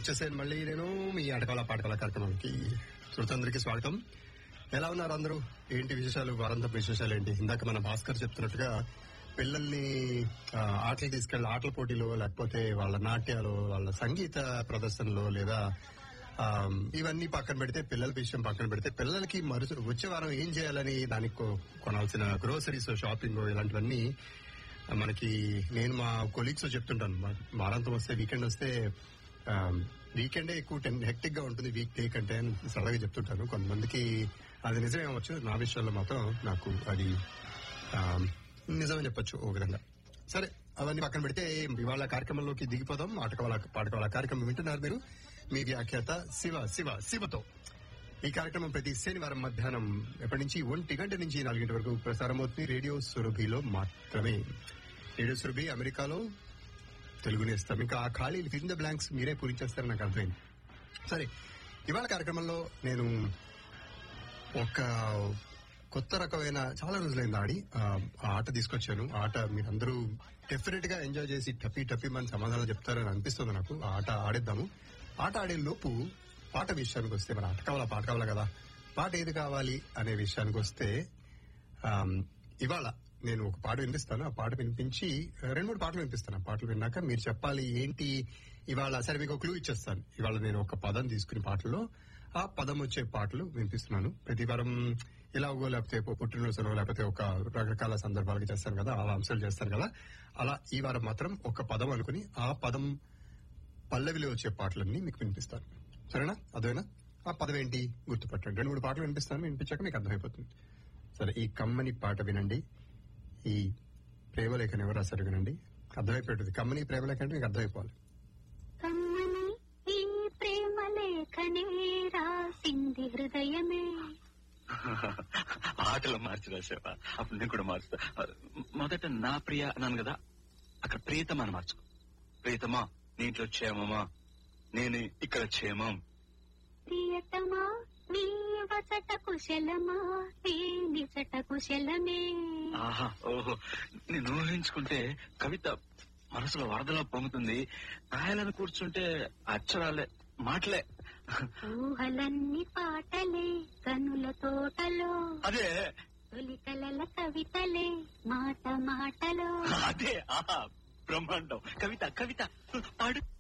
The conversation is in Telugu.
వచ్చేసాను మళ్ళీ నేను మీ అడకాల పాటకాల కార్యక్రమానికి శ్రోతందరికీ స్వాగతం ఎలా ఉన్నారు అందరూ ఏంటి విశేషాలు వారంతా విశేషాలు ఏంటి ఇందాక మన భాస్కర్ చెప్తున్నట్టుగా పిల్లల్ని ఆ, ఆటలు తీసుకెళ్ళి ఆటల పోటీలో లేకపోతే వాళ్ళ నాట్యాలు వాళ్ళ సంగీత ప్రదర్శనలో లేదా ఆ, ఇవన్నీ పక్కన పెడితే పిల్లల విషయం పక్కన పెడితే పిల్లలకి మరుస వచ్చే వారం ఏం చేయాలని దానికి కొ- కొనాల్సిన గ్రోసరీస్ షాపింగ్ ఇలాంటివన్నీ మనకి నేను మా కొలీగ్స్ చెప్తుంటాను మా- వారాంతం వస్తే వీకెండ్ వస్తే వీకెండే ఎక్కువ టెన్ హెక్టిక్ గా ఉంటుంది వీక్ డే కంటే అని సరదాగా చెప్తుంటాను కొంతమందికి అది నిజమే అవ్వచ్చు నా విషయంలో మాత్రం నాకు అది ఆ, నిజమని చెప్పొచ్చు ఓ విధంగా సరే అవన్నీ పక్కన పెడితే ఇవాళ కార్యక్రమంలోకి దిగిపోదాం ఆటకవాల పాటకవాల కార్యక్రమం వింటున్నారు మీరు మీ వ్యాఖ్యాత శివ శివ శివతో ఈ కార్యక్రమం ప్రతి శనివారం మధ్యాహ్నం ఎప్పటి నుంచి ఒంటి గంట నుంచి నాలుగింటి వరకు ప్రసారం అవుతుంది రేడియో సురభిలో మాత్రమే రేడియో సురభి అమెరికాలో తెలుగుని ఇస్తాం ఇంకా ఆ ఖాళీలు ఫిల్ ద బ్లాంక్స్ మీరే పూరించేస్తారని నాకు అర్థమైంది సరే ఇవాళ కార్యక్రమంలో నేను ఒక కొత్త రకమైన చాలా రోజులైంది ఆడి ఆ ఆ ఆట తీసుకొచ్చాను ఆ ఆట మీరందరూ డెఫినెట్ గా ఎంజాయ్ చేసి టఫీ టఫీ మన సమాధానం చెప్తారని అనిపిస్తుంది నాకు ఆ ఆట ఆడేద్దాము ఆట ఆడే లోపు పాట విషయానికి వస్తే మన ఆట కావాలా పాట కావాలా కదా పాట ఏది కావాలి అనే విషయానికి వస్తే ఆమ్, ఇవాళ నేను ఒక పాట వినిపిస్తాను ఆ పాట వినిపించి రెండు మూడు పాటలు వినిపిస్తాను ఆ పాటలు విన్నాక మీరు చెప్పాలి ఏంటి ఇవాళ సరే మీకు క్లూ ఇచ్చేస్తాను ఇవాళ నేను ఒక పదం తీసుకుని పాటలో ఆ పదం వచ్చే పాటలు వినిపిస్తున్నాను ప్రతి వారం ఇలాగో లేకపోతే ఒక పుట్టినరోజునో లేకపోతే ఒక రకరకాల సందర్భాలకు చేస్తాను కదా అలా అంశాలు చేస్తాను కదా అలా ఈ వారం మాత్రం ఒక పదం అనుకుని ఆ పదం పల్లవిలో వచ్చే పాటలన్నీ మీకు వినిపిస్తాను సరేనా అదేనా ఆ పదం ఏంటి గుర్తుపట్టండి రెండు మూడు పాటలు వినిపిస్తాను వినిపించాక మీకు అర్థమైపోతుంది సరే ఈ కమ్మని పాట వినండి ఈ ప్రేమలేఖను ఎవరు రాశారు వినండి అర్థమైపోతుంది కమ్మని ప్రేమలేఖ అంటే మీకు అర్థమైపోవాలి కమ్మని ఈ ప్రేమ లేఖనే రాసింది హృదయమే ఆటలు మార్చి రాసావా అప్పుడు నేను కూడా మార్చుతా మొదట నా ప్రియ అన్నాను కదా అక్కడ ప్రియతమా అని మార్చుకో ప్రియతమా నీ ఇంట్లో క్షేమమా నేను ఇక్కడ క్షేమం ప్రియతమా నీ వసట కుశలమా నీ నిజట కుశలమే ఆహా ఓహో నేను ఊహించుకుంటే కవిత మనసులో వరదలా పొంగుతుంది రాయాలని కూర్చుంటే అక్షరాలే మాటలే ఊహలన్నీ పాటలే కనుల తోటలో అదే తొలి కలల కవితలే మాట మాటలో అదే ఆహా బ్రహ్మాండం కవిత కవిత పాడు